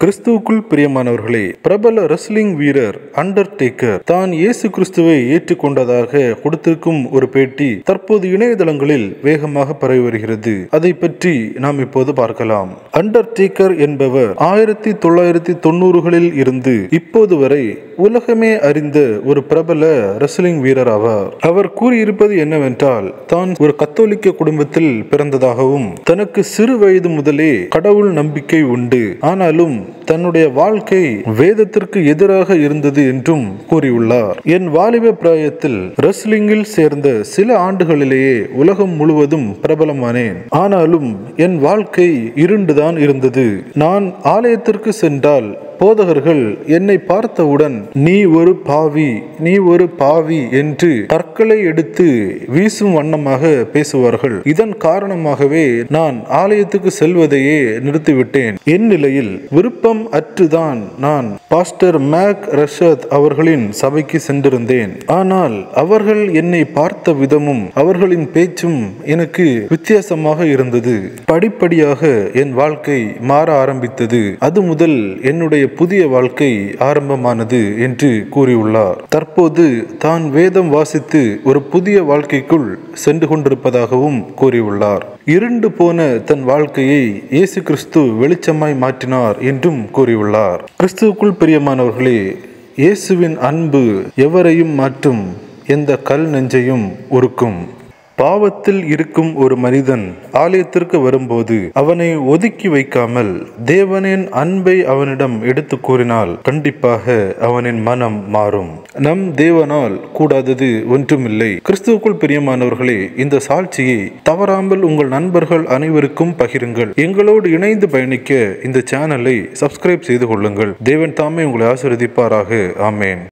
கிறிஸ்துவுக்குள் பிரியமானவர்களே பிரபல ரெஸ்லிங் வீரர் அண்டர்டேக்கர் தான் இயேசு கிறிஸ்துவை ஏற்றுக்கொண்டதாக கொடுத்திருக்கும் ஒரு பேட்டி தற்போது இணையதளங்களில் வேகமாக பரவி வருகிறது அதை பற்றி நாம் இப்போது பார்க்கலாம் அண்டர்டேக்கர் என்பவர் ஆயிரத்தி தொள்ளாயிரத்தி தொண்ணூறுகளில் இருந்து இப்போது வரை உலகமே அறிந்த ஒரு பிரபல ரெஸ்லிங் வீரர் ஆவார் அவர் கூறியிருப்பது என்னவென்றால் தான் ஒரு கத்தோலிக்க குடும்பத்தில் பிறந்ததாகவும் தனக்கு சிறு வயது முதலே கடவுள் நம்பிக்கை உண்டு ஆனாலும் தன்னுடைய வாழ்க்கை வேதத்திற்கு எதிராக இருந்தது என்றும் கூறியுள்ளார் என் வாலிப பிராயத்தில் ரெஸ்லிங்கில் சேர்ந்த சில ஆண்டுகளிலேயே உலகம் முழுவதும் பிரபலமானேன் ஆனாலும் என் வாழ்க்கை இருண்டுதான் இருந்தது நான் ஆலயத்திற்கு சென்றால் போதகர்கள் என்னை பார்த்தவுடன் நீ ஒரு பாவி நீ ஒரு பாவி என்று பற்களை எடுத்து வீசும் வண்ணமாக பேசுவார்கள் இதன் காரணமாகவே நான் ஆலயத்துக்கு செல்வதையே நிறுத்திவிட்டேன் என் நிலையில் விருப்பம் அற்றுதான் நான் பாஸ்டர் மேக் ரஷத் அவர்களின் சபைக்கு சென்றிருந்தேன் ஆனால் அவர்கள் என்னை பார்த்த விதமும் அவர்களின் பேச்சும் எனக்கு வித்தியாசமாக இருந்தது படிப்படியாக என் வாழ்க்கை மாற ஆரம்பித்தது அது முதல் என்னுடைய புதிய வாழ்க்கை ஆரம்பமானது என்று கூறியுள்ளார் தற்போது தான் வேதம் வாசித்து ஒரு புதிய வாழ்க்கைக்குள் சென்று கொண்டிருப்பதாகவும் கூறியுள்ளார் இருண்டு போன தன் வாழ்க்கையை இயேசு கிறிஸ்து வெளிச்சமாய் மாற்றினார் என்றும் கூறியுள்ளார் கிறிஸ்துவுக்குள் பிரியமானவர்களே இயேசுவின் அன்பு எவரையும் மாற்றும் எந்த கல் நெஞ்சையும் உருக்கும் பாவத்தில் இருக்கும் ஒரு மனிதன் ஆலயத்திற்கு வரும்போது அவனை ஒதுக்கி வைக்காமல் தேவனின் அன்பை அவனிடம் எடுத்து கூறினால் கண்டிப்பாக அவனின் மனம் மாறும் நம் தேவனால் கூடாதது ஒன்றுமில்லை கிறிஸ்துவுக்குள் பிரியமானவர்களே இந்த சாட்சியை தவறாமல் உங்கள் நண்பர்கள் அனைவருக்கும் பகிருங்கள் எங்களோடு இணைந்து பயணிக்க இந்த சேனலை சப்ஸ்கிரைப் செய்து கொள்ளுங்கள் தேவன் தாமே உங்களை ஆசிர்வதிப்பாராக ஆமேன்